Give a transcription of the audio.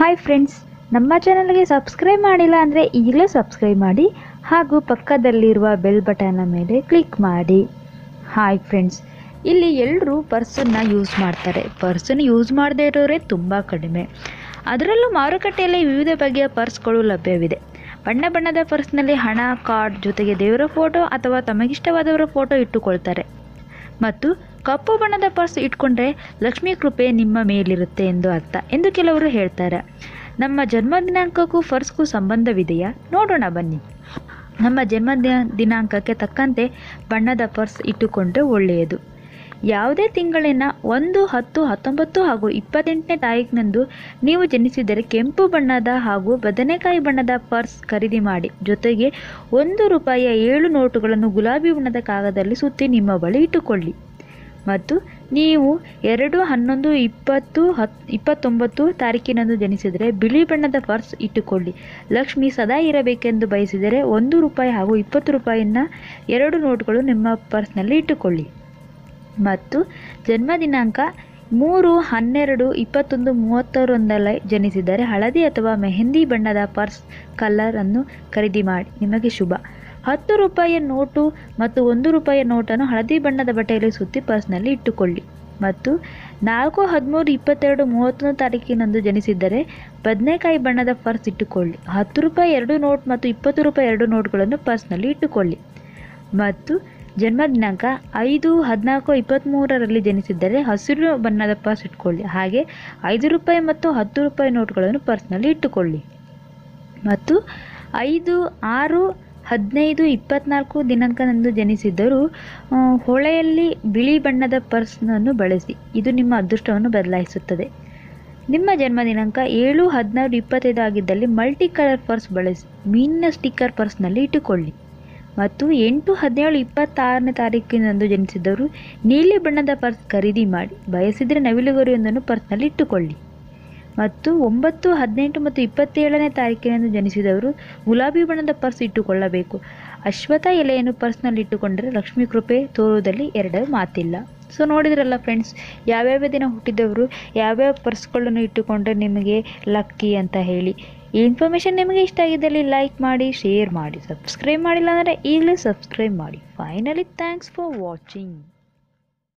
hi friends ನಮ್ಮ ಚಾನಲ್ಗೆ subscribe ಮಾಡಿಲ್ಲ ಅಂದರೆ ಈಗಲೇ ಸಬ್ಸ್ಕ್ರೈಬ್ ಮಾಡಿ ಹಾಗೂ ಪಕ್ಕದಲ್ಲಿರುವ ಬೆಲ್ ಬಟನ್ನ ಮೇಲೆ ಕ್ಲಿಕ್ ಮಾಡಿ ಹಾಯ್ ಫ್ರೆಂಡ್ಸ್ ಇಲ್ಲಿ ಎಲ್ಲರೂ ಪರ್ಸನ್ನು ಯೂಸ್ ಮಾಡ್ತಾರೆ ಪರ್ಸನ್ನು ಯೂಸ್ ಮಾಡದೇ ಇರೋರೇ ತುಂಬ ಕಡಿಮೆ ಅದರಲ್ಲೂ ಮಾರುಕಟ್ಟೆಯಲ್ಲಿ ವಿವಿಧ ಬಗೆಯ ಪರ್ಸ್ಗಳು ಲಭ್ಯವಿದೆ ಬಣ್ಣ ಬಣ್ಣದ ಪರ್ಸ್ನಲ್ಲಿ ಹಣ ಕಾರ್ಡ್ ಜೊತೆಗೆ ದೇವರ ಫೋಟೋ ಅಥವಾ ತಮಗಿಷ್ಟವಾದವರ ಫೋಟೋ ಇಟ್ಟುಕೊಳ್ತಾರೆ ಮತ್ತು ಕಪ್ಪು ಬಣ್ಣದ ಪರ್ಸ್ ಇಟ್ಕೊಂಡ್ರೆ ಲಕ್ಷ್ಮೀ ಕೃಪೆ ನಿಮ್ಮ ಮೇಲಿರುತ್ತೆ ಎಂದು ಅರ್ಥ ಎಂದು ಕೆಲವರು ಹೇಳ್ತಾರೆ ನಮ್ಮ ಜನ್ಮ ದಿನಾಂಕಕ್ಕೂ ಪರ್ಸ್ಗೂ ಸಂಬಂಧವಿದೆಯಾ ನೋಡೋಣ ಬನ್ನಿ ನಮ್ಮ ಜನ್ಮ ದಿನ- ದಿನಾಂಕಕ್ಕೆ ತಕ್ಕಂತೆ ಬಣ್ಣದ ಪರ್ಸ್ ಇಟ್ಟುಕೊಂಡ್ರೆ ಒಳ್ಳೆಯದು ಯಾವುದೇ ತಿಂಗಳಿನ ಒಂದು ಹತ್ತು ಹತ್ತೊಂಬತ್ತು ಹಾಗೂ ಇಪ್ಪತ್ತೆಂಟನೇ ತಾರೀಕಿನಂದು ನೀವು ಜನಿಸಿದರೆ ಕೆಂಪು ಬಣ್ಣದ ಹಾಗೂ ಬದನೆಕಾಯಿ ಬಣ್ಣದ ಪರ್ಸ್ ಖರೀದಿ ಮಾಡಿ ಜೊತೆಗೆ ಒಂದು ರೂಪಾಯಿಯ ಏಳು ನೋಟುಗಳನ್ನು ಗುಲಾಬಿ ಬಣ್ಣದ ಕಾಗದದಲ್ಲಿ ಸುತ್ತಿ ನಿಮ್ಮ ಬಳಿ ಇಟ್ಟುಕೊಳ್ಳಿ ಮತ್ತು ನೀವು ಎರಡು ಹನ್ನೊಂದು ಇಪ್ಪತ್ತು ಹತ್ ಇಪ್ಪತ್ತೊಂಬತ್ತು ತಾರೀಕಿನಂದು ಜನಿಸಿದರೆ ಬಿಳಿ ಬಣ್ಣದ ಪರ್ಸ್ ಇಟ್ಟುಕೊಳ್ಳಿ ಲಕ್ಷ್ಮಿ ಸದಾ ಇರಬೇಕೆಂದು ಬಯಸಿದರೆ ಒಂದು ರೂಪಾಯಿ ಹಾಗೂ ಇಪ್ಪತ್ತು ರೂಪಾಯಿನ ಎರಡು ನೋಟುಗಳು ನಿಮ್ಮ ಪರ್ಸ್ನಲ್ಲಿ ಇಟ್ಟುಕೊಳ್ಳಿ ಮತ್ತು ಜನ್ಮ ದಿನಾಂಕ ಮೂರು ಹನ್ನೆರಡು ಇಪ್ಪತ್ತೊಂದು ಮೂವತ್ತರೊಂದರಲ್ಲಿ ಜನಿಸಿದರೆ ಹಳದಿ ಅಥವಾ ಮೆಹಂದಿ ಬಣ್ಣದ ಪರ್ಸ್ ಕಲರನ್ನು ಖರೀದಿ ಮಾಡಿ ನಿಮಗೆ ಶುಭ ಹತ್ತು ರೂಪಾಯಿಯ ನೋಟು ಮತ್ತು ಒಂದು ರೂಪಾಯಿಯ ನೋಟನ್ನು ಹಳದಿ ಬಣ್ಣದ ಬಟ್ಟೆಯಲ್ಲಿ ಸುತ್ತಿ ಪರ್ಸ್ನಲ್ಲಿ ಇಟ್ಟುಕೊಳ್ಳಿ ಮತ್ತು ನಾಲ್ಕು ಹದಿಮೂರು ಇಪ್ಪತ್ತೆರಡು ಮೂವತ್ತೊಂದು ತಾರೀಕಿನಂದು ಜನಿಸಿದ್ದರೆ ಬದನೆಕಾಯಿ ಬಣ್ಣದ ಪರ್ಸ್ ಇಟ್ಟುಕೊಳ್ಳಿ ಹತ್ತು ರೂಪಾಯಿ ಎರಡು ನೋಟ್ ಮತ್ತು ಇಪ್ಪತ್ತು ರೂಪಾಯಿ ಎರಡು ನೋಟ್ಗಳನ್ನು ಪರ್ಸ್ನಲ್ಲಿ ಇಟ್ಟುಕೊಳ್ಳಿ ಮತ್ತು ಜನ್ಮ ದಿನಾಂಕ ಐದು ಹದಿನಾಲ್ಕು ಇಪ್ಪತ್ತ್ಮೂರರಲ್ಲಿ ಜನಿಸಿದ್ದರೆ ಹಸಿರು ಬಣ್ಣದ ಪರ್ಸ್ ಇಟ್ಕೊಳ್ಳಿ ಹಾಗೆ ಐದು ರೂಪಾಯಿ ಮತ್ತು ಹತ್ತು ರೂಪಾಯಿ ನೋಟ್ಗಳನ್ನು ಪರ್ಸ್ನಲ್ಲಿ ಇಟ್ಟುಕೊಳ್ಳಿ ಮತ್ತು ಐದು ಆರು ಹದಿನೈದು ಇಪ್ಪತ್ನಾಲ್ಕು ದಿನಾಂಕದಂದು ಜನಿಸಿದ್ದರೂ ಆ, ಹೊಳೆಯಲ್ಲಿ ಬಿಳಿ ಬಣ್ಣದ ಪರ್ಸ್ನನ್ನು ಬಳಸಿ ಇದು ನಿಮ್ಮ ಅದೃಷ್ಟವನ್ನು ಬದಲಾಯಿಸುತ್ತದೆ ನಿಮ್ಮ ಜನ್ಮ ದಿನಾಂಕ ಏಳು ಹದಿನಾರು ಇಪ್ಪತ್ತೈದು ಆಗಿದ್ದಲ್ಲಿ ಮಲ್ಟಿ ಕಲರ್ ಪರ್ಸ್ ಬಳಸಿ ಮೀನಿನ ಸ್ಟಿಕ್ಕರ್ ಪರ್ಸ್ನಲ್ಲಿ ಇಟ್ಟುಕೊಳ್ಳಿ ಮತ್ತು ಎಂಟು ಹದಿನೇಳು ಇಪ್ಪತ್ತಾರನೇ ತಾರೀಕಿನಂದು ಜನಿಸಿದವರು ನೀಲಿ ಬಣ್ಣದ ಪರ್ಸ್ ಖರೀದಿ ಮಾಡಿ ಬಯಸಿದರೆ ನವಿಲುಗರಿಯೊಂದನ್ನು ಪರ್ಸ್ನಲ್ಲಿ ಇಟ್ಟುಕೊಳ್ಳಿ ಮತ್ತು ಒಂಬತ್ತು ಹದಿನೆಂಟು ಮತ್ತು ಇಪ್ಪತ್ತೇಳನೇ ತಾರೀಕಿನಂದು ಜನಿಸಿದವರು ಗುಲಾಬಿ ಬಣ್ಣದ ಪರ್ಸ್ ಇಟ್ಟುಕೊಳ್ಳಬೇಕು ಅಶ್ವಥ ಎಲೆಯನ್ನು ಪರ್ಸ್ನಲ್ಲಿ ಇಟ್ಟುಕೊಂಡರೆ ಲಕ್ಷ್ಮೀ ಕೃಪೆ ತೋರುವುದಲ್ಲಿ ಎರಡು ಮಾತಿಲ್ಲ ಸೊ ನೋಡಿದ್ರಲ್ಲ ಫ್ರೆಂಡ್ಸ್ ಯಾವ್ಯಾವ ದಿನ ಹುಟ್ಟಿದವರು ಯಾವ್ಯಾವ ಪರ್ಸ್ಗಳನ್ನು ಇಟ್ಟುಕೊಂಡ್ರೆ ನಿಮಗೆ ಲಕ್ಕಿ ಅಂತ ಹೇಳಿ ಈ ಇನ್ಫಾರ್ಮೇಷನ್ ನಿಮಗೆ ಇಷ್ಟ ಆಗಿದ್ದಲ್ಲಿ ಲೈಕ್ ಮಾಡಿ ಶೇರ್ ಮಾಡಿ ಸಬ್ಸ್ಕ್ರೈಬ್ ಮಾಡಿಲ್ಲ ಅಂದರೆ ಈಗಲೇ ಸಬ್ಸ್ಕ್ರೈಬ್ ಮಾಡಿ ಫೈನಲಿ ಥ್ಯಾಂಕ್ಸ್ ಫಾರ್ ವಾಚಿಂಗ್